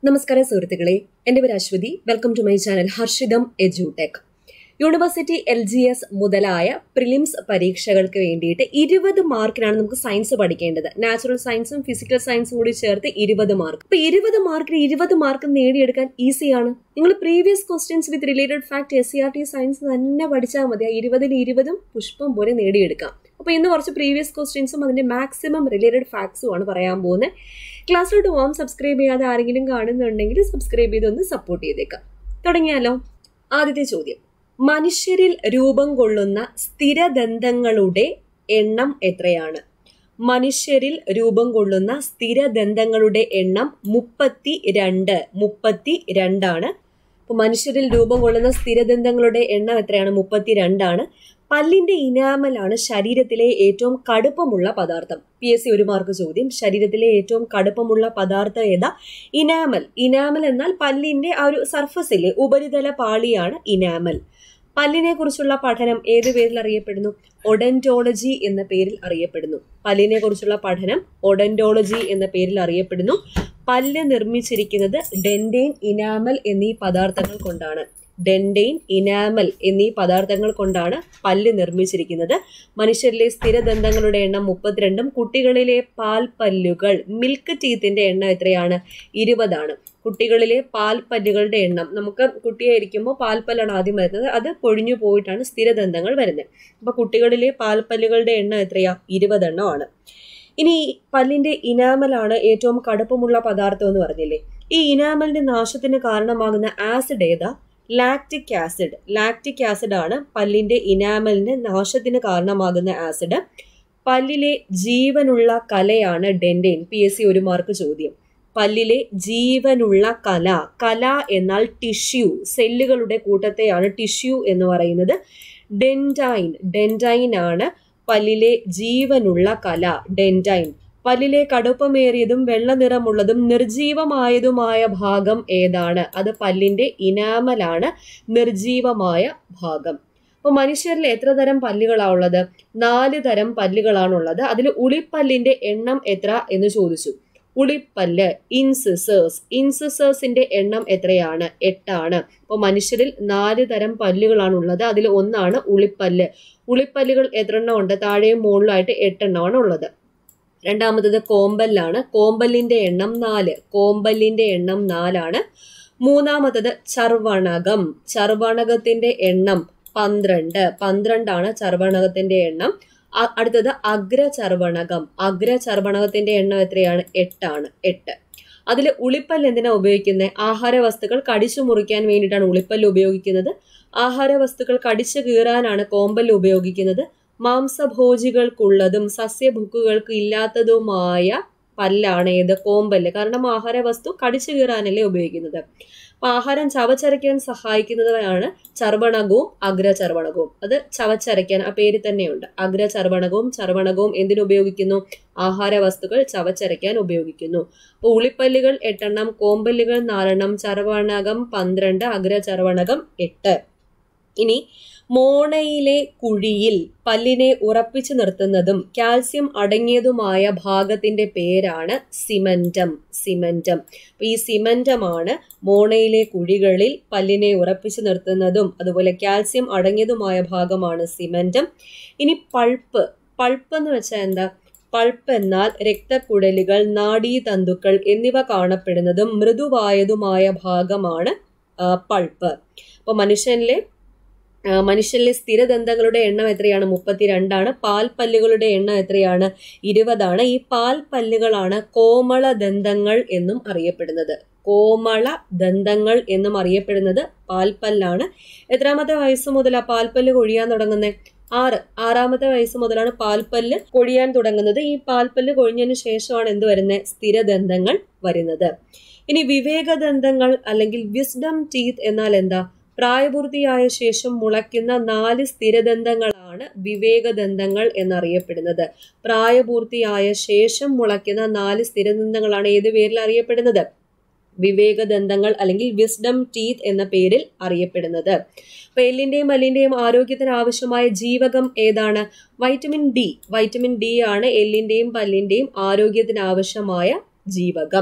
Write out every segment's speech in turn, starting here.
നമസ്കാരം സുഹൃത്തുക്കളെ എൻ്റെ പേര് Aswathy welcome to my channel Harshitham എജ്യൂടെക് യൂണിവേഴ്സിറ്റി എൽ ജി എസ് മുതലായ പ്രിലിംസ് പരീക്ഷകൾക്ക് വേണ്ടിയിട്ട് ഇരുപത് മാർക്കിനാണ് നമുക്ക് സയൻസ് പഠിക്കേണ്ടത് നാച്ചുറൽ സയൻസും ഫിസിക്കൽ സയൻസും കൂടി ചേർത്ത് ഇരുപത് മാർക്ക് അപ്പൊ ഇരുപത് മാർക്കിന് ഇരുപത് മാർക്ക് നേടിയെടുക്കാൻ ഈസിയാണ് നിങ്ങൾ previous questions with related fact S C R T science തന്നെ പഠിച്ചാൽ മതി ആ ഇരുപതിന് ഇരുപതും പുഷ്പം പോലെ നേടിയെടുക്കാം അപ്പോൾ ഇന്ന് കുറച്ച് പ്രീവിയസ് ക്വസ്റ്റ്യൻസും അതിന്റെ മാക്സിമം റിലേറ്റഡ് ഫാക്ട്സും ആണ് പറയാൻ പോകുന്നത് ക്ലാസ്സിലോട്ട് പോകാം സബ്സ്ക്രൈബ് ചെയ്യാതെ ആരെങ്കിലും കാണുന്നുണ്ടെങ്കിൽ സബ്സ്ക്രൈബ് ചെയ്തൊന്ന് സപ്പോർട്ട് ചെയ്തേക്കാം തുടങ്ങിയാലോ ആദ്യത്തെ ചോദ്യം മനുഷ്യരിൽ രൂപം കൊള്ളുന്ന സ്ഥിരദന്തങ്ങളുടെ എണ്ണം എത്രയാണ് മനുഷ്യരിൽ രൂപം കൊള്ളുന്ന സ്ഥിരദന്തങ്ങളുടെ എണ്ണം മുപ്പത്തി രണ്ട് മുപ്പത്തി രണ്ടാണ് അപ്പോൾ മനുഷ്യരിൽ രൂപം കൊള്ളുന്ന സ്ഥിരദന്തങ്ങളുടെ എണ്ണം എത്രയാണ് മുപ്പത്തി രണ്ടാണ് പല്ലിന്റെ ഇനാമലാണ് ശരീരത്തിലെ ഏറ്റവും കടുപ്പമുള്ള പദാർത്ഥം പി എസ് സി ഒരു മാർക്ക് ചോദ്യം ശരീരത്തിലെ ഏറ്റവും കടുപ്പമുള്ള പദാർത്ഥം ഏതാ ഇനാമൽ ഇനാമൽ എന്നാൽ പല്ലിന്റെ ആ ഒരു സർഫസിലെ ഉപരിതല പാളിയാണ് ഇനാമൽ പല്ലിനെ കുറിച്ചുള്ള പഠനം ഏത് പേരിൽ അറിയപ്പെടുന്നു ഒഡന്റോളജി എന്ന പേരിൽ അറിയപ്പെടുന്നു പല്ലിനെ കുറിച്ചുള്ള പഠനം ഒഡന്റോളജി എന്ന പേരിൽ അറിയപ്പെടുന്നു പല്ല് നിർമ്മിച്ചിരിക്കുന്നത് ഡെൻഡെയിൻ ഇനാമൽ എന്നീ പദാർത്ഥങ്ങൾ കൊണ്ടാണ് ഡെൻഡെയിൻ ഇനാമൽ എന്നീ പദാർത്ഥങ്ങൾ കൊണ്ടാണ് പല്ല് നിർമ്മിച്ചിരിക്കുന്നത് മനുഷ്യരിലെ സ്ഥിരദന്തങ്ങളുടെ എണ്ണം മുപ്പത്തിരണ്ടും കുട്ടികളിലെ പാൽ പല്ലുകൾ മിൽക്ക് ടീത്തിന്റെ എണ്ണം എത്രയാണ് ഇരുപതാണ് കുട്ടികളിലെ പാൽ പല്ലുകളുടെ എണ്ണം നമുക്ക് കുട്ടിയായിരിക്കുമ്പോൾ പാൽപ്പല്ലാണ് ആദ്യം വരുന്നത് അത് പൊഴിഞ്ഞു പോയിട്ടാണ് സ്ഥിരദന്തങ്ങൾ വരുന്നത് അപ്പൊ കുട്ടികളിലെ പാൽപ്പല്ലുകളുടെ എണ്ണം എത്രയാ ഇരുപതെണ്ണമാണ് ഇനി പല്ലിന്റെ ഇനാമലാണ് ഏറ്റവും കടുപ്പമുള്ള പദാർത്ഥം എന്ന് പറഞ്ഞില്ലേ ഈ ഇനാമലിന്റെ നാശത്തിന് കാരണമാകുന്ന ആസിഡ് ഏതാ ലാക്റ്റിക് ആസിഡ് ലാക്റ്റിക് ആസിഡ് ആണ് പല്ലിന്റെ ഇനാമലിന് നാശത്തിന് കാരണമാകുന്ന ആസിഡ് പല്ലിലെ ജീവനുള്ള കലയാണ് ഡെൻഡെയിൻ പി എസ് സി ഒരു മാർക്ക് ചോദ്യം പല്ലിലെ ജീവനുള്ള കല കല എന്നാൽ ടിഷ്യൂ സെല്ലുകളുടെ കൂട്ടത്തെയാണ് ടിഷ്യൂ എന്ന് പറയുന്നത് ഡെൻഡൈൻ ഡെൻഡൈൻ ആണ് പല്ലിലെ ജീവനുള്ള കല ഡെൻഡൈൻ പല്ലിലെ കടുപ്പമേറിയതും വെള്ള നിറമുള്ളതും നിർജീവമായതുമായ ഭാഗം ഏതാണ് അത് പല്ലിന്റെ ഇനാമലാണ് നിർജീവമായ ഭാഗം അപ്പോൾ മനുഷ്യരിൽ എത്ര തരം പല്ലുകളാണ് ഉള്ളത് നാല് തരം പല്ലുകളാണുള്ളത് അതിൽ ഉളിപ്പല്ലിന്റെ എണ്ണം എത്ര എന്ന് ചോദിച്ചു ഉളിപ്പല്ല് ഇൻസിസേഴ്സ് ഇൻസിസേഴ്സിന്റെ എണ്ണം എത്രയാണ് എട്ടാണ് അപ്പോൾ മനുഷ്യരിൽ നാല് തരം പല്ലുകളാണ് ഉള്ളത് അതിൽ ഒന്നാണ് ഉളിപ്പല്ല് ഉളിപ്പല്ലുകൾ എത്രണ്ണം ഉണ്ട് താഴെയും മുകളിലായിട്ട് എട്ടെണ്ണമാണ് ഉള്ളത് രണ്ടാമത്തത് കോമ്പല്ലാണ് കോമ്പല്ലിന്റെ എണ്ണം നാല് കോമ്പല്ലിന്റെ എണ്ണം നാലാണ് മൂന്നാമത്തത് ചർവണകം ചർവണകത്തിന്റെ എണ്ണം പന്ത്രണ്ട് പന്ത്രണ്ടാണ് ചർവണകത്തിന്റെ എണ്ണം അടുത്തത് അഗ്രചർവണകം അഗ്രചർവണകത്തിന്റെ എണ്ണം എത്രയാണ് എട്ടാണ് എട്ട് അതിൽ ഉളിപ്പല്ല് എന്തിനാ ഉപയോഗിക്കുന്നത് ആഹാര വസ്തുക്കൾ കടിച്ചു മുറിക്കാൻ വേണ്ടിയിട്ടാണ് ഉളിപ്പല്ല് ഉപയോഗിക്കുന്നത് ആഹാര വസ്തുക്കൾ കടിച്ചു കീറാനാണ് കോമ്പല്ല് ഉപയോഗിക്കുന്നത് മാംസഭോജികൾക്കുള്ളതും സസ്യഭുക്കുകൾക്ക് ഇല്ലാത്തതുമായ പല്ലാണ് ഏത് കോമ്പല്ല് കാരണം ആഹാര വസ്തു കടിച്ചു കീറാനല്ലേ ഉപയോഗിക്കുന്നത് അപ്പൊ ആഹാരം ചവച്ചരയ്ക്കാൻ സഹായിക്കുന്നതാണ് ചർവണകവും അഗ്രചർവണകവും അത് ചവച്ചരയ്ക്കാൻ ആ പേര് തന്നെയുണ്ട് അഗ്രചർവണകവും ചർവണകവും എന്തിനുപയോഗിക്കുന്നു ആഹാര വസ്തുക്കൾ ചവച്ചരയ്ക്കാൻ ഉപയോഗിക്കുന്നു അപ്പോൾ ഉളിപ്പല്ലുകൾ എട്ടെണ്ണം കോമ്പല്ലുകൾ നാലെണ്ണം ചർവണകം പന്ത്രണ്ട് അഗ്രചർവണകം എട്ട് ഇനി മോണയിലെ കുഴിയിൽ പല്ലിനെ ഉറപ്പിച്ചു നിർത്തുന്നതും കാൽസ്യം അടങ്ങിയതുമായ ഭാഗത്തിന്റെ പേരാണ് സിമന്റം സിമന്റം ഈ സിമന്റമാണ് മോണയിലെ കുഴികളിൽ പല്ലിനെ ഉറപ്പിച്ചു നിർത്തുന്നതും അതുപോലെ കാൽസ്യം അടങ്ങിയതുമായ ഭാഗമാണ് സിമന്റം ഇനി പൾപ്പ് പൾപ്പ് എന്ന് വെച്ചാൽ എന്താ പൾപ്പ് എന്നാൽ രക്തക്കുഴലുകൾ നാഡീതന്തുക്കൾ എന്നിവ കാണപ്പെടുന്നതും മൃദുവായതുമായ ഭാഗമാണ് പൾപ്പ് അപ്പോൾ മനുഷ്യനിലെ മനുഷ്യനിലെ സ്ഥിരദന്തങ്ങളുടെ എണ്ണം എത്രയാണ് മുപ്പത്തിരണ്ടാണ് പാൽപ്പല്ലുകളുടെ എണ്ണം എത്രയാണ് ഇരുപതാണ് ഈ പാൽപ്പല്ലുകളാണ് കോമള ദന്തങ്ങൾ എന്നും അറിയപ്പെടുന്നത് കോമള ദന്തങ്ങൾ എന്നും അറിയപ്പെടുന്നത് പാൽപ്പല്ലാണ് എത്രാമത്തെ വയസ്സ് മുതൽ ആ പാൽപ്പല്ല് കൊഴിയാൻ തുടങ്ങുന്നത് ആറ് ആറാമത്തെ വയസ്സ് മുതലാണ് പാൽപ്പല്ല് കൊഴിയാൻ തുടങ്ങുന്നത് ഈ പാൽപ്പല്ല് കൊഴിഞ്ഞതിന് ശേഷമാണ് എന്ത് വരുന്നത് സ്ഥിരദന്തങ്ങൾ വരുന്നത് ഇനി വിവേകദന്തങ്ങൾ അല്ലെങ്കിൽ വിസ്ഡം ടീത്ത് എന്നാൽ എന്താ പ്രായപൂർത്തിയായ ശേഷം മുളയ്ക്കുന്ന നാല് സ്ഥിരദന്തങ്ങളാണ് വിവേകദന്തങ്ങൾ എന്നറിയപ്പെടുന്നത് പ്രായപൂർത്തിയായ ശേഷം മുളയ്ക്കുന്ന നാല് സ്ഥിരദന്തങ്ങളാണ് ഏത് പേരിൽ അറിയപ്പെടുന്നത് വിവേകദന്തങ്ങൾ അല്ലെങ്കിൽ വിസ്ഡം ടീത്ത് എന്ന പേരിൽ അറിയപ്പെടുന്നത് അപ്പൊ എല്ലിന്റെയും മല്ലിന്റെയും ആരോഗ്യത്തിന് ആവശ്യമായ ജീവകം ഏതാണ് വൈറ്റമിൻ ഡി വൈറ്റമിൻ ഡി ആണ് എല്ലിന്റെയും പല്ലിന്റെയും ആരോഗ്യത്തിന് ആവശ്യമായ ജീവകം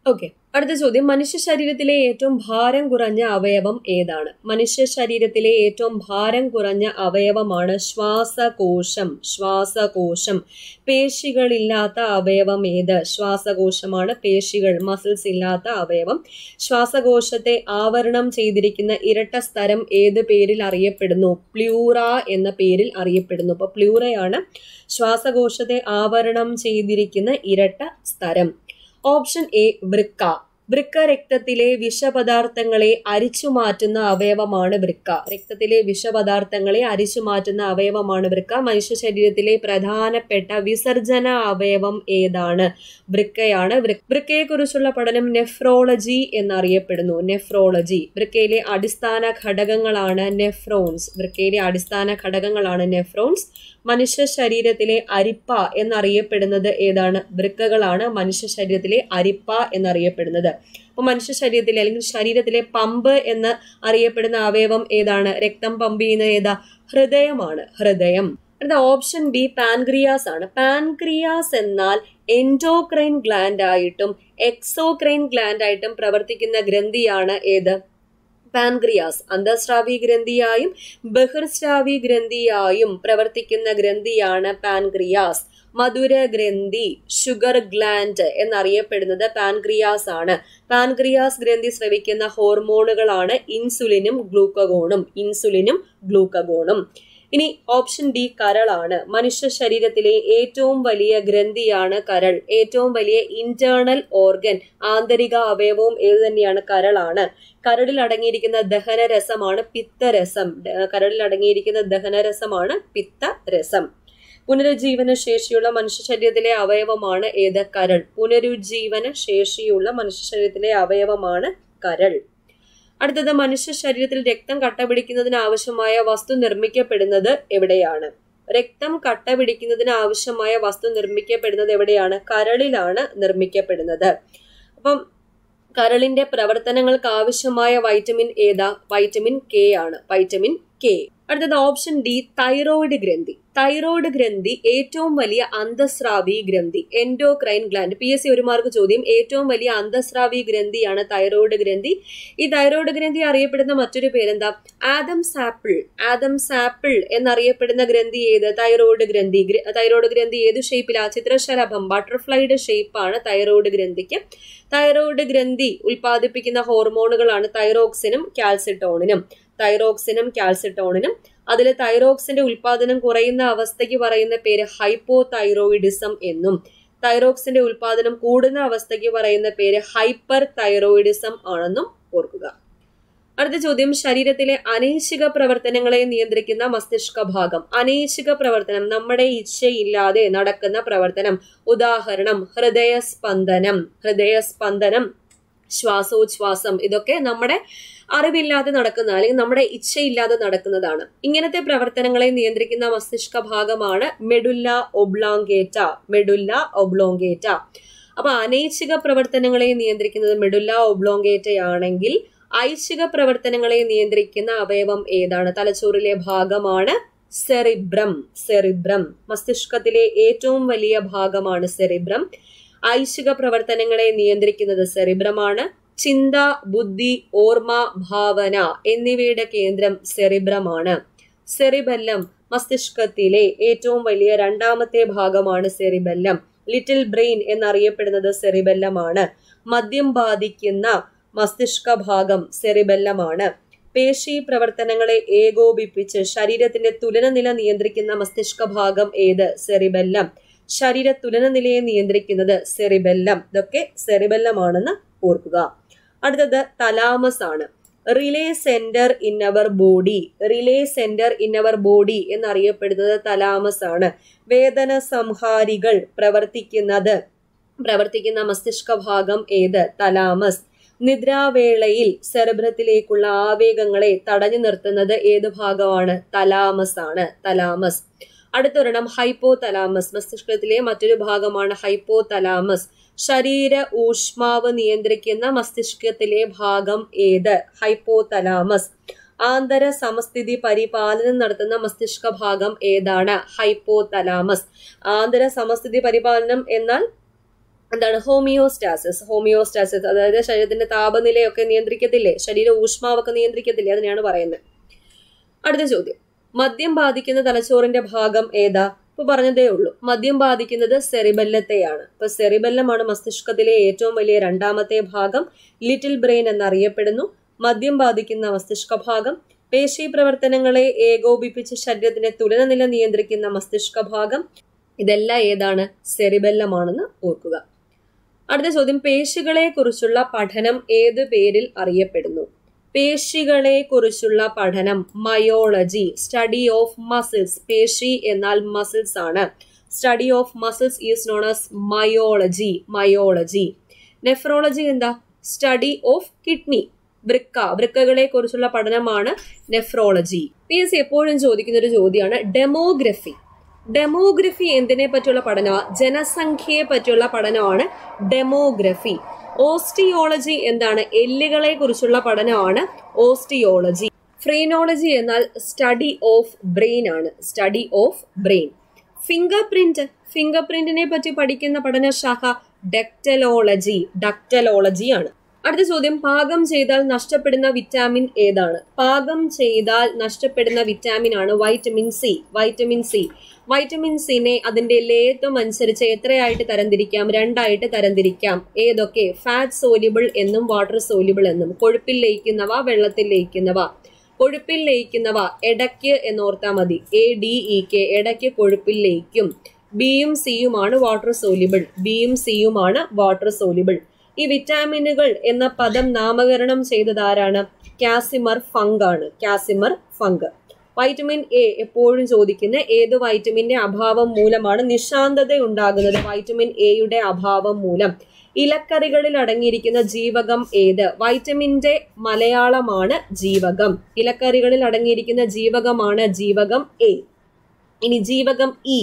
ഓക്കെ അടുത്ത ചോദ്യം മനുഷ്യ ശരീരത്തിലെ ഏറ്റവും ഭാരം കുറഞ്ഞ അവയവം ഏതാണ് മനുഷ്യ ശരീരത്തിലെ ഏറ്റവും ഭാരം കുറഞ്ഞ അവയവമാണ് ശ്വാസകോശം ശ്വാസകോശം പേശികളില്ലാത്ത അവയവം ഏത് ശ്വാസകോശമാണ് പേശികൾ മസിൽസ് ഇല്ലാത്ത അവയവം ശ്വാസകോശത്തെ ആവരണം ചെയ്തിരിക്കുന്ന ഇരട്ട സ്ഥലം ഏത് പേരിൽ അറിയപ്പെടുന്നു പ്ലൂറ എന്ന പേരിൽ അറിയപ്പെടുന്നു അപ്പൊ പ്ലൂറയാണ് ശ്വാസകോശത്തെ ആവരണം ചെയ്തിരിക്കുന്ന ഇരട്ട സ്ഥലം ഓപ്ഷൻ എ വൃക്ക വൃക്ക രക്തത്തിലെ വിഷപദാർത്ഥങ്ങളെ അരിച്ചു മാറ്റുന്ന അവയവമാണ് വൃക്ക രക്തത്തിലെ വിഷപദാർത്ഥങ്ങളെ അരിച്ചു മാറ്റുന്ന അവയവമാണ് വൃക്ക മനുഷ്യ ശരീരത്തിലെ പ്രധാനപ്പെട്ട വിസർജന അവയവം ഏതാണ് വൃക്കയാണ് വൃക്കയെ കുറിച്ചുള്ള പഠനം നെഫ്രോളജി എന്നറിയപ്പെടുന്നു നെഫ്രോളജി വൃക്കയിലെ അടിസ്ഥാന ഘടകങ്ങളാണ് നെഫ്രോൺസ് വൃക്കയിലെ അടിസ്ഥാന ഘടകങ്ങളാണ് നെഫ്രോൺസ് മനുഷ്യ ശരീരത്തിലെ അരിപ്പ എന്നറിയപ്പെടുന്നത് ഏതാണ് വൃക്കകളാണ് മനുഷ്യ ശരീരത്തിലെ അരിപ്പ എന്നറിയപ്പെടുന്നത് അപ്പൊ മനുഷ്യ ശരീരത്തിലെ അല്ലെങ്കിൽ ശരീരത്തിലെ പമ്പ് എന്ന് അറിയപ്പെടുന്ന അവയവം ഏതാണ് രക്തം പമ്പ് ചെയ്യുന്ന ഏതാ ഹൃദയമാണ് ഹൃദയം അടുത്ത ഓപ്ഷൻ ബി പാൻക്രിയാസ് ആണ് പാൻക്രിയാസ് എന്നാൽ എൻഡോക്രൈൻ ഗ്ലാൻഡ് ആയിട്ടും എക്സോക്രൈൻ ഗ്ലാൻഡ് ആയിട്ടും പ്രവർത്തിക്കുന്ന ഗ്രന്ഥിയാണ് ഏത് പാൻക്രിയാസ് അന്തസ്രാവി ഗ്രന്ഥിയായും ബഹിർസ്രാവി ഗ്രന്ഥിയായും പ്രവർത്തിക്കുന്ന ഗ്രന്ഥിയാണ് പാൻക്രിയാസ് മധുര ഗ്രന്ഥി ഷുഗർ ഗ്ലാൻഡ് എന്നറിയപ്പെടുന്നത് പാൻക്രിയാസ് ആണ് പാൻക്രിയാസ് ഗ്രന്ഥി സ്രവിക്കുന്ന ഹോർമോണുകളാണ് ഇൻസുലിനും ഗ്ലൂക്കഗോണും ഇൻസുലിനും ഗ്ലൂക്കഗോണും ഇനി ഓപ്ഷൻ ഡി കരളാണ് മനുഷ്യ ശരീരത്തിലെ ഏറ്റവും വലിയ ഗ്രന്ഥിയാണ് കരൾ ഏറ്റവും വലിയ ഇന്റേണൽ ഓർഗൻ ആന്തരിക അവയവവും ഏത് തന്നെയാണ് കരളാണ് കരളിൽ അടങ്ങിയിരിക്കുന്ന ദഹനരസമാണ് പിത്തരസം കരളിൽ അടങ്ങിയിരിക്കുന്ന ദഹനരസമാണ് പിത്തരസം പുനരുജ്ജീവന ശേഷിയുള്ള മനുഷ്യ ശരീരത്തിലെ അവയവമാണ് ഏത് കരൾ പുനരുജ്ജീവന ശേഷിയുള്ള മനുഷ്യ ശരീരത്തിലെ അവയവമാണ് കരൾ അടുത്തത് മനുഷ്യ ശരീരത്തിൽ രക്തം കട്ട പിടിക്കുന്നതിന് ആവശ്യമായ വസ്തു നിർമ്മിക്കപ്പെടുന്നത് എവിടെയാണ് രക്തം കട്ട പിടിക്കുന്നതിന് ആവശ്യമായ വസ്തു നിർമ്മിക്കപ്പെടുന്നത് എവിടെയാണ് കരളിലാണ് നിർമ്മിക്കപ്പെടുന്നത് അപ്പം കരളിന്റെ പ്രവർത്തനങ്ങൾക്ക് ആവശ്യമായ വൈറ്റമിൻ ഏതാ വൈറ്റമിൻ കെ ആണ് വൈറ്റമിൻ കെ അടുത്തത് ഓപ്ഷൻ ഡി തൈറോയിഡ് ഗ്രന്ഥി തൈറോയിഡ് ഗ്രന്ഥി ഏറ്റവും വലിയ അന്തസ്രാവി ഗ്രന്ഥി endocrine gland P S C ഒരു മാർക്ക് ചോദ്യം ഏറ്റവും വലിയ അന്തസ്രാവി ഗ്രന്ഥിയാണ് തൈറോയിഡ് ഗ്രന്ഥി ഈ തൈറോയിഡ് ഗ്രന്ഥി അറിയപ്പെടുന്ന മറ്റൊരു പേരെന്താ ആദം സാപ്പിൾ ആദം സാപ്പിൾ എന്നറിയപ്പെടുന്ന ഗ്രന്ഥി ഏത് തൈറോയിഡ് ഗ്രന്ഥി തൈറോയിഡ് ഗ്രന്ഥി ഏത് ഷേപ്പിലാ ചിത്രശലഭം ബട്ടർഫ്ലൈയുടെ ഷേപ്പാണ് തൈറോയിഡ് ഗ്രന്ഥിക്ക് തൈറോയിഡ് ഗ്രന്ഥി ഉൽപ്പാദിപ്പിക്കുന്ന ഹോർമോണുകളാണ് തൈറോക്സിനും കാൽസിട്ടോണിനും തൈറോക്സിനും കാൽസിട്ടോണിനും അതിൽ തൈറോക്സിന്റെ ഉൽപാദനം കുറയുന്ന അവസ്ഥയ്ക്ക് പറയുന്ന പേര് ഹൈപ്പോ തൈറോയിഡിസം എന്നും തൈറോക്സിന്റെ ഉൽപാദനം കൂടുന്ന അവസ്ഥയ്ക്ക് പറയുന്ന പേര് ഹൈപ്പർ തൈറോയിഡിസം ആണെന്നും ഓർക്കുക അടുത്ത ചോദ്യം ശരീരത്തിലെ അനൈച്ഛിക പ്രവർത്തനങ്ങളെ നിയന്ത്രിക്കുന്ന മസ്തിഷ്ക ഭാഗം അനൈച്ഛിക പ്രവർത്തനം നമ്മുടെ ഇച്ഛയില്ലാതെ നടക്കുന്ന പ്രവർത്തനം ഉദാഹരണം ഹൃദയസ്പന്ദനം ഹൃദയസ്പന്ദനം ശ്വാസോച്ഛ്വാസം ഇതൊക്കെ നമ്മുടെ അറിവില്ലാതെ നടക്കുന്ന അല്ലെങ്കിൽ നമ്മുടെ ഇച്ഛയില്ലാതെ നടക്കുന്നതാണ് ഇങ്ങനത്തെ പ്രവർത്തനങ്ങളെ നിയന്ത്രിക്കുന്ന മസ്തിഷ്ക ഭാഗമാണ് മെഡുല്ല ഒബ്ലോങ്കേറ്റ മെഡുല്ല ഒബ്ലോങ്കേറ്റ അപ്പൊ അനൈച്ഛിക പ്രവർത്തനങ്ങളെ നിയന്ത്രിക്കുന്നത് മെഡുല്ല ഒബ്ലോങ്കേറ്റയാണെങ്കിൽ ഐച്ഛിക പ്രവർത്തനങ്ങളെ നിയന്ത്രിക്കുന്ന അവയവം ഏതാണ് തലച്ചോറിലെ ഭാഗമാണ് സെറിബ്രം സെറിബ്രം മസ്തിഷ്കത്തിലെ ഏറ്റവും വലിയ ഭാഗമാണ് സെറിബ്രം ഐച്ഛിക പ്രവർത്തനങ്ങളെ നിയന്ത്രിക്കുന്നത് സെറിബ്രമാണ് ചിന്ത ബുദ്ധി ഓർമ്മ ഭാവന എന്നിവയുടെ കേന്ദ്രം സെറിബ്രമാണ് സെറിബെല്ലം മസ്തിഷ്കത്തിലെ ഏറ്റവും വലിയ രണ്ടാമത്തെ ഭാഗമാണ് സെറിബെല്ലം ലിറ്റിൽ ബ്രെയിൻ എന്നറിയപ്പെടുന്നത് സെറിബെല്ലമാണ് മദ്യം ബാധിക്കുന്ന മസ്തിഷ്ക ഭാഗം സെറിബെല്ലമാണ് പേശി പ്രവർത്തനങ്ങളെ ഏകോപിപ്പിച്ച് ശരീരത്തിന്റെ തുലനനില നിയന്ത്രിക്കുന്ന മസ്തിഷ്ക ഭാഗം ഏത് സെറിബെല്ലം ശരീര തുലനനിലയെ നിയന്ത്രിക്കുന്നത് സെറിബെല്ലം ഇതൊക്കെ സെറിബെല്ലമാണെന്ന് ഓർക്കുക അടുത്തത് തലാമസ് ആണ് relay centre in our body relay centre in our body എന്നറിയപ്പെടുന്നത് തലാമസ് ആണ് വേദന സംഹാരികൾ പ്രവർത്തിക്കുന്നത് പ്രവർത്തിക്കുന്ന മസ്തിഷ്ക ഭാഗം ഏത് തലാമസ് നിദ്രാവേളയിൽ സെറിബ്രത്തിലേക്കുള്ള ആവേഗങ്ങളെ തടഞ്ഞു നിർത്തുന്നത് ഏത് ഭാഗമാണ് തലാമസ് ആണ് തലാമസ് അടുത്തൊരെണ്ണം ഹൈപ്പോ തലാമസ് മസ്തിഷ്കത്തിലെ മറ്റൊരു ഭാഗമാണ് ഹൈപ്പോ തലാമസ് ശരീര ഊഷ്മാവ് നിയന്ത്രിക്കുന്ന മസ്തിഷ്കത്തിലെ ഭാഗം ഏത് ഹൈപ്പോ തലാമസ് ആന്തര സമസ്ഥിതി പരിപാലനം നടത്തുന്ന മസ്തിഷ്ക ഭാഗം ഏതാണ് ഹൈപ്പോ തലാമസ് ആന്തര സമസ്ഥിതി പരിപാലനം എന്നാൽ എന്താണ് ഹോമിയോസ്റ്റാസിസ് ഹോമിയോസ്റ്റാസിസ് അതായത് ശരീരത്തിന്റെ താപനിലയൊക്കെ നിയന്ത്രിക്കത്തില്ലേ ശരീര ഊഷ്മാവൊക്കെ നിയന്ത്രിക്കത്തില്ലേ അതിനെയാണ് പറയുന്നത് അടുത്ത ചോദ്യം മദ്യം ബാധിക്കുന്ന തലച്ചോറിന്റെ ഭാഗം ഏതാ ഇപ്പൊ പറഞ്ഞതേ ഉള്ളൂ മദ്യം ബാധിക്കുന്നത് സെറിബെല്ലത്തെയാണ് ഇപ്പൊ സെറിബെല്ലമാണ് മസ്തിഷ്കത്തിലെ ഏറ്റവും വലിയ രണ്ടാമത്തെ ഭാഗം ലിറ്റിൽ ബ്രെയിൻ എന്നറിയപ്പെടുന്നു മദ്യം ബാധിക്കുന്ന മസ്തിഷ്ക ഭാഗം പേശി പ്രവർത്തനങ്ങളെ ഏകോപിപ്പിച്ച് ശരീരത്തിന്റെ തുലനനില നിയന്ത്രിക്കുന്ന മസ്തിഷ്ക ഭാഗം ഇതെല്ലാം ഏതാണ് സെറിബെല്ലമാണെന്ന് ഓർക്കുക അടുത്ത ചോദ്യം പേശികളെ കുറിച്ചുള്ള പഠനം ഏത് പേരിൽ അറിയപ്പെടുന്നു പേശികളെ കുറിച്ചുള്ള പഠനം മയോളജി സ്റ്റഡി ഓഫ് മസിൽസ് പേശി എന്നാൽ മസിൽസ് ആണ് study of muscles is known as myology myology nephrology എന്താ സ്റ്റഡി ഓഫ് കിഡ്നി വൃക്ക വൃക്കകളെ കുറിച്ചുള്ള പഠനമാണ് നെഫ്രോളജി പി എസ് സി എപ്പോഴും ചോദിക്കുന്ന ഒരു ചോദ്യമാണ് ഡെമോഗ്രഫി ഡെമോഗ്രഫി എന്തിനെ പറ്റിയുള്ള പഠനമാണ് ജനസംഖ്യയെ പറ്റിയുള്ള പഠനമാണ് ഡെമോഗ്രഫി ഓസ്റ്റിയോളജി എന്താണ് എല്ലുകളെ കുറിച്ചുള്ള പഠനമാണ് ഓസ്റ്റിയോളജി ഫ്രീനോളജി എന്നാൽ സ്റ്റഡി ഓഫ് ബ്രെയിൻ ആണ് study of brain finger print finger പ്രിന്റിനെ പറ്റി പഠിക്കുന്ന പഠനശാഖ ഡെക്ടലോളജി ഡക്ടലോളജി ആണ് അടുത്ത ചോദ്യം പാകം ചെയ്താൽ നഷ്ടപ്പെടുന്ന വിറ്റാമിൻ ഏതാണ് പാകം ചെയ്താൽ നഷ്ടപ്പെടുന്ന വിറ്റാമിൻ ആണ് vitamin C vitamin C vitamin സിനെ അതിന്റെ ലേത്വം അനുസരിച്ച് എത്രയായിട്ട് തരംതിരിക്കാം രണ്ടായിട്ട് തരംതിരിക്കാം ഏതൊക്കെ ഫാറ്റ് സോലിബിൾ എന്നും വാട്ടർ സോലിബിൾ എന്നും കൊഴുപ്പിൽ ലയിക്കുന്നവ വെള്ളത്തിൽ ലയിക്കുന്നവ കൊഴുപ്പിൽ ലയിക്കുന്നവ ഇടയ്ക്ക് എന്നോർത്താൽ മതി എ ഡി ഇ കെ ഇടയ്ക്ക് കൊഴുപ്പിൽ ലയിക്കും ബിയും സിയുമാണ് വാട്ടർ സോലിബിൾ ബിയും സിയുമാണ് വാട്ടർ സോലിബിൾ ഈ വിറ്റാമിനുകൾ എന്ന പദം നാമകരണം ചെയ്തത് ആരാണ് കാസിമർ ഫംഗ് ആണ് കാസിമർ ഫംഗ് വൈറ്റമിൻ എ എപ്പോഴും ചോദിക്കുന്ന ഏത് വൈറ്റമിന്റെ അഭാവം മൂലമാണ് നിശാന്തത ഉണ്ടാകുന്നത് വൈറ്റമിൻ എയുടെ അഭാവം മൂലം ഇലക്കറികളിൽ അടങ്ങിയിരിക്കുന്ന ജീവകം ഏത് വൈറ്റമിന്റെ മലയാളമാണ് ജീവകം ഇലക്കറികളിൽ അടങ്ങിയിരിക്കുന്ന ജീവകമാണ് ജീവകം എ ഇനി ജീവകം ഇ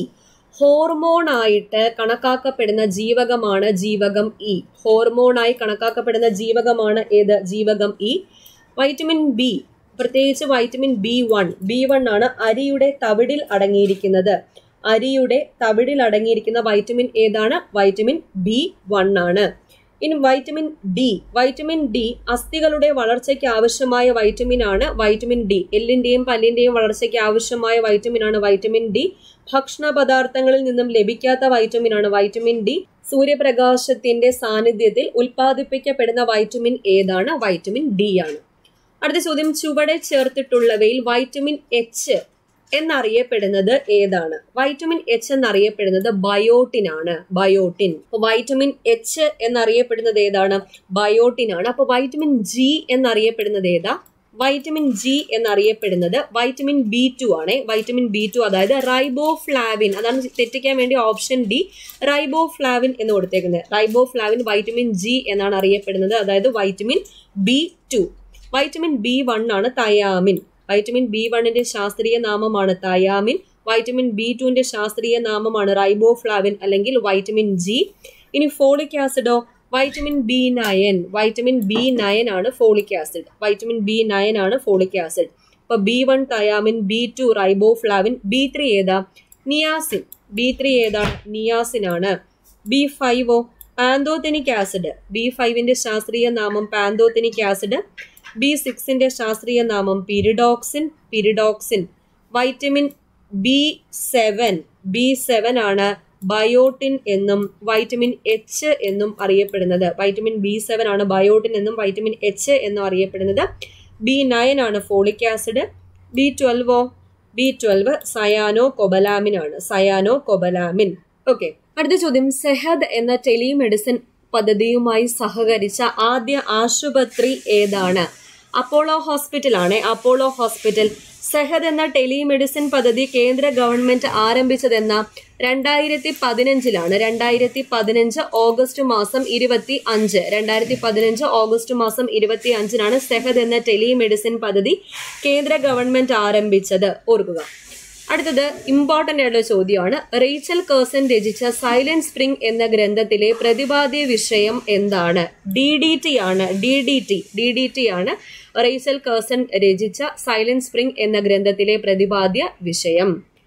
ഹോർമോൺ ആയിട്ട് കണക്കാക്കപ്പെടുന്ന ജീവകമാണ് ജീവകം ഇ ഹോർമോണായി കണക്കാക്കപ്പെടുന്ന ജീവകമാണ് ഏത് ജീവകം ഇ വൈറ്റമിൻ ബി പ്രത്യേകിച്ച് vitamin B one B one ആണ് അരിയുടെ തവിടിൽ അടങ്ങിയിരിക്കുന്നത് അരിയുടെ തവിടിൽ അടങ്ങിയിരിക്കുന്ന വൈറ്റമിൻ ഏതാണ് വൈറ്റമിൻ ബി വൺ ആണ് ഇനി വൈറ്റമിൻ ഡി വൈറ്റമിൻ ഡി അസ്ഥികളുടെ വളർച്ചയ്ക്ക് ആവശ്യമായ വൈറ്റമിൻ ആണ് വൈറ്റമിൻ ഡി എല്ലിന്റെയും പല്ലിന്റെയും വളർച്ചയ്ക്ക് ആവശ്യമായ വൈറ്റമിൻ ആണ് വൈറ്റമിൻ ഡി ഭക്ഷണ പദാർത്ഥങ്ങളിൽ നിന്നും ലഭിക്കാത്ത വൈറ്റമിൻ ആണ് വൈറ്റമിൻ ഡി സൂര്യപ്രകാശത്തിന്റെ സാന്നിധ്യത്തിൽ ഉൽപ്പാദിപ്പിക്കപ്പെടുന്ന വൈറ്റമിൻ ഏതാണ് വൈറ്റമിൻ ഡി ആണ് അടുത്ത ചോദ്യം ചുവടെ ചേർത്തിട്ടുള്ളവയിൽ വൈറ്റമിൻ എച്ച് എന്നറിയപ്പെടുന്നത് ഏതാണ് വൈറ്റമിൻ എച്ച് എന്നറിയപ്പെടുന്നത് ബയോട്ടിൻ ആണ് ബയോട്ടിൻ വൈറ്റമിൻ എച്ച് എന്നറിയപ്പെടുന്നത് ഏതാണ് ബയോട്ടിൻ ആണ് അപ്പൊ വൈറ്റമിൻ ജി എന്നറിയപ്പെടുന്നത് ഏതാ വൈറ്റമിൻ ജി എന്നറിയപ്പെടുന്നത് വൈറ്റമിൻ ബി ടു ആണ് വൈറ്റമിൻ ബി ടു അതായത് റൈബോഫ്ലാവിൻ അതാണ് തെറ്റിക്കാൻ വേണ്ടി ഓപ്ഷൻ ഡി റൈബോഫ്ലാവിൻ എന്ന് കൊടുത്തേക്കുന്നത് റൈബോഫ്ലാവിൻ വൈറ്റമിൻ ജി എന്നാണ് അറിയപ്പെടുന്നത് അതായത് vitamin B two vitamin B one ആണ് തയാമിൻ വൈറ്റമിൻ ബി വണ്ണിന്റെ ശാസ്ത്രീയ നാമമാണ് തയാമിൻ വൈറ്റമിൻ ബി ടുവിന്റെ ശാസ്ത്രീയ നാമമാണ് റൈബോഫ്ലാവിൻ അല്ലെങ്കിൽ വൈറ്റമിൻ ജി ഇനി ഫോളിക് ആസിഡോ vitamin B nine vitamin B nine ആണ് folic acid vitamin B nine ആണ് ഫോളിക് ആസിഡ് ഇപ്പൊ B one thiamine B two riboflavin B three ഏതാ നിയാസിൻ ബി ത്രീ ഏതാണ് നിയാസിൻ ആണ് ബി ഫൈവോ പാന്തോതെനിക് ആസിഡ് ബി ഫൈവിന്റെ ശാസ്ത്രീയ നാമം പാന്തോതെനിക് ആസിഡ് ബി സിക്സിന്റെ ശാസ്ത്രീയ നാമം pyridoxine pyridoxine vitamin B seven B seven ആണ് ബയോട്ടിൻ എന്നും വൈറ്റമിൻ എച്ച് എന്നും അറിയപ്പെടുന്നത് വൈറ്റമിൻ ബി സെവൻ ആണ് ബയോട്ടിൻ എന്നും വൈറ്റമിൻ എച്ച് എന്നും അറിയപ്പെടുന്നത് ബി നയൻ ആണ് ഫോളിക് ആസിഡ് ബി ട്വൽവോ ബി ട്വൽവ് സയാനോ കൊബലാമിൻ ആണ് സയാനോ കൊബലാമിൻ ഓക്കെ അടുത്ത ചോദ്യം സെഹദ് എന്ന ടെലിമെഡിസിൻ പദ്ധതിയുമായി സഹകരിച്ച ആദ്യ ആശുപത്രി ഏതാണ് അപ്പോളോ ഹോസ്പിറ്റൽ ആണ് അപ്പോളോ ഹോസ്പിറ്റൽ സെഹദ് എന്ന ടെലിമെഡിസിൻ പദ്ധതി കേന്ദ്ര ഗവൺമെന്റ് ആരംഭിച്ചതെന്ന രണ്ടായിരത്തി പതിനഞ്ചിലാണ് രണ്ടായിരത്തി പതിനഞ്ച് ഓഗസ്റ്റ് മാസം ഇരുപത്തി അഞ്ച് രണ്ടായിരത്തി പതിനഞ്ച് ഓഗസ്റ്റ് മാസം ഇരുപത്തി അഞ്ചിനാണ് സെഹദ് എന്ന ടെലിമെഡിസിൻ പദ്ധതി കേന്ദ്ര ഗവൺമെന്റ് ആരംഭിച്ചത് ഓർക്കുക അടുത്തത് ഇമ്പോർട്ടൻ്റ് ആയിട്ടുള്ള ചോദ്യമാണ് റേച്ചൽ കേഴ്സൺ രചിച്ച സൈലന്റ് സ്പ്രിംഗ് എന്ന ഗ്രന്ഥത്തിലെ പ്രതിപാദ്യ വിഷയം എന്താണ് ഡി ഡി ടി ആണ് D D T D D T ആണ് റേച്ചൽ കേഴ്സൺ രചിച്ച സൈലന്റ് സ്പ്രിംഗ് എന്ന ഗ്രന്ഥത്തിലെ പ്രതിപാദ്യ വിഷയം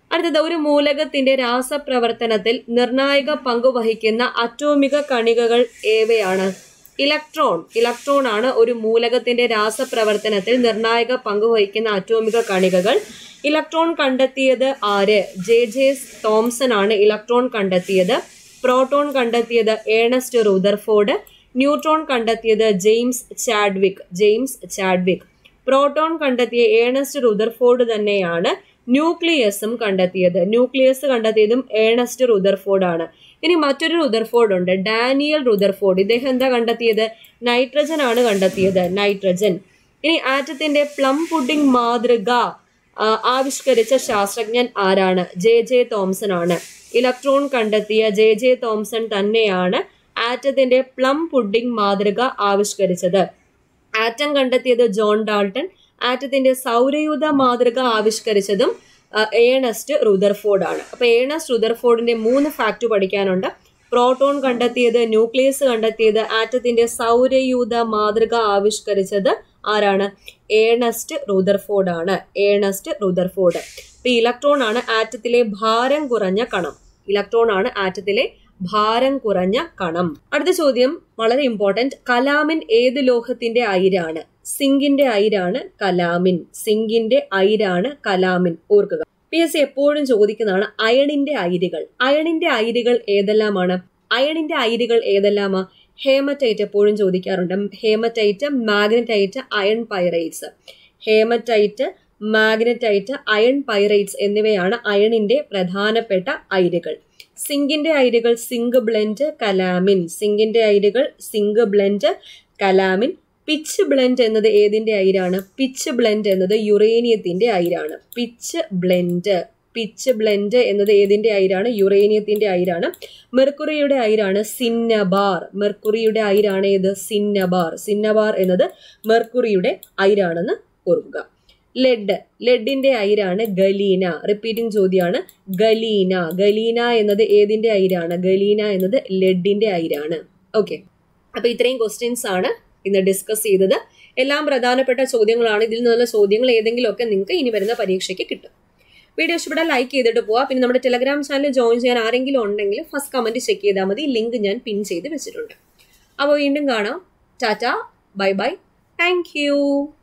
അടുത്തത് ഒരു മൂലകത്തിന്റെ രാസപ്രവർത്തനത്തിൽ നിർണായക പങ്ക് വഹിക്കുന്ന അറ്റോമിക കണികകൾ ഏവയാണ് ഇലക്ട്രോൺ ഇലക്ട്രോൺ ആണ് ഒരു മൂലകത്തിന്റെ രാസപ്രവർത്തനത്തിൽ നിർണായക പങ്ക് വഹിക്കുന്ന അറ്റോമിക കണികകൾ ഇലക്ട്രോൺ കണ്ടെത്തിയത് ആര് ജെ ജെ തോംസൺ ആണ് ഇലക്ട്രോൺ കണ്ടെത്തിയത് പ്രോട്ടോൺ കണ്ടെത്തിയത് ഏണസ്റ്റ് റൂദർഫോർഡ് ന്യൂട്രോൺ കണ്ടെത്തിയത് James Chadwick James Chadwick proton കണ്ടെത്തിയ ഏണസ്റ്റ് റുദർഫോർഡ് തന്നെയാണ് ന്യൂക്ലിയസും കണ്ടെത്തിയത് ന്യൂക്ലിയസ് കണ്ടെത്തിയതും ഏണസ്റ്റ് റുദർഫോർഡ് ആണ് ഇനി മറ്റൊരു റുദർഫോർഡ് ഉണ്ട് ഡാനിയൽ റുദർഫോർഡ് ഇദ്ദേഹം എന്താ കണ്ടെത്തിയത് നൈട്രജൻ ആണ് കണ്ടെത്തിയത് നൈട്രജൻ ഇനി ആറ്റത്തിന്റെ പ്ലം പുഡിംഗ് മാതൃക ആവിഷ്കരിച്ച ശാസ്ത്രജ്ഞൻ ആരാണ് ജെ ജെ തോംസൺ ആണ് ഇലക്ട്രോൺ കണ്ടെത്തിയ ജെ ജെ തോംസൺ തന്നെയാണ് ആറ്റത്തിന്റെ പ്ലം പുഡിംഗ് മാതൃക ആവിഷ്കരിച്ചത് ആറ്റം കണ്ടെത്തിയത് ജോൺ ഡാൾട്ടൺ ആറ്റത്തിന്റെ സൗരയൂഥ മാതൃക ആവിഷ്കരിച്ചതും ഏണസ്റ്റ് റുദർഫോർഡ് ആണ് അപ്പൊ ഏണസ്റ്റ് റുദർഫോർഡിന്റെ മൂന്ന് ഫാക്ട് പഠിക്കാനുണ്ട് പ്രോട്ടോൺ കണ്ടെത്തിയത് ന്യൂക്ലിയസ് കണ്ടെത്തിയത് ആറ്റത്തിന്റെ സൗരയൂഥ മാതൃക ആവിഷ്കരിച്ചത് ആരാണ് ഏണസ്റ്റ് റുദർഫോർഡ് ആണ് ഏണസ്റ്റ് റുദർഫോർഡ് ഇപ്പൊ ഇലക്ട്രോൺ ആണ് ആറ്റത്തിലെ ഭാരം കുറഞ്ഞ കണം ഇലക്ട്രോൺ ആണ് ആറ്റത്തിലെ ഭാരം കുറഞ്ഞ കണം അടുത്ത ചോദ്യം വളരെ ഇമ്പോർട്ടന്റ് കലാമിൻ ഏത് ലോഹത്തിന്റെ അയിരാണ് സിങ്കിന്റെ അയിരാണ് കലാമിൻ സിങ്കിന്റെ അയിരാണ് കലാമിൻ ഓർക്കുക പി എസ് സി എപ്പോഴും ചോദിക്കുന്നതാണ് അയണിന്റെ അയിരുകൾ അയണിന്റെ അയിരുകൾ ഏതെല്ലാമാണ് അയണിന്റെ അയിരുകൾ ഏതെല്ലാമാ ഹേമറ്റൈറ്റ് എപ്പോഴും ചോദിക്കാറുണ്ട് haematite magnetite iron pyrites haematite magnetite iron pyrites എന്നിവയാണ് അയണിന്റെ പ്രധാനപ്പെട്ട അയിരുകൾ സിങ്കിന്റെ അയിരുകൾ സിങ്ക് ബ്ലെൻഡ് കലാമിൻ സിങ്കിന്റെ അയിരുകൾ zinc blende calamine pitchblende എന്നത് ഏതിന്റെ അയിരാണ് പിച്ച് ബ്ലെൻഡ് എന്നത് യുറേനിയത്തിന്റെ അയിരാണ് പിച്ച് ബ്ലെൻഡ് പിച്ച് ബ്ലെൻഡ് എന്നത് ഏതിന്റെ അയിരാണ് യുറേനിയത്തിന്റെ അയിരാണ് മെർക്കുറിയുടെ അയിരാണ് സിന്നബാർ മെർക്കുറിയുടെ അയിരാണ് ഏത് സിന്നബാർ സിന്നബാർ എന്നത് മെർക്കുറിയുടെ അയിരാണെന്ന് ഓർക്കുക ലെഡ് ലെഡിന്റെ അയിരാണ് ഗലീന റിപ്പീറ്റിംഗ് ചോദ്യമാണ് ഗലീന ഗലീന എന്നത് ഏതിന്റെ അയിരാണ് ഗലീന എന്നത് ലെഡിന്റെ അയിരാണ് ഓക്കെ അപ്പൊ ഇത്രയും ക്വസ്റ്റ്യൻസ് ആണ് ഇന്ന് ഡിസ്കസ് ചെയ്തത് എല്ലാം പ്രധാനപ്പെട്ട ചോദ്യങ്ങളാണ് ഇതിൽ നിന്നുള്ള ചോദ്യങ്ങൾ ഏതെങ്കിലുമൊക്കെ നിങ്ങൾക്ക് ഇനി വരുന്ന പരീക്ഷയ്ക്ക് കിട്ടും വീഡിയോ ഇഷ്ടപ്പെട്ടാൽ ലൈക്ക് ചെയ്തിട്ട് പോവാം പിന്നെ നമ്മുടെ ടെലഗ്രാം ചാനൽ ജോയിൻ ചെയ്യാൻ ആരെങ്കിലും ഉണ്ടെങ്കിൽ ഫസ്റ്റ് കമന്റ് ചെക്ക് ചെയ്താൽ മതി ലിങ്ക് ഞാൻ പിൻ ചെയ്ത് വെച്ചിട്ടുണ്ട് അപ്പോൾ വീണ്ടും കാണാം ടാറ്റ ബൈ ബൈ താങ്ക്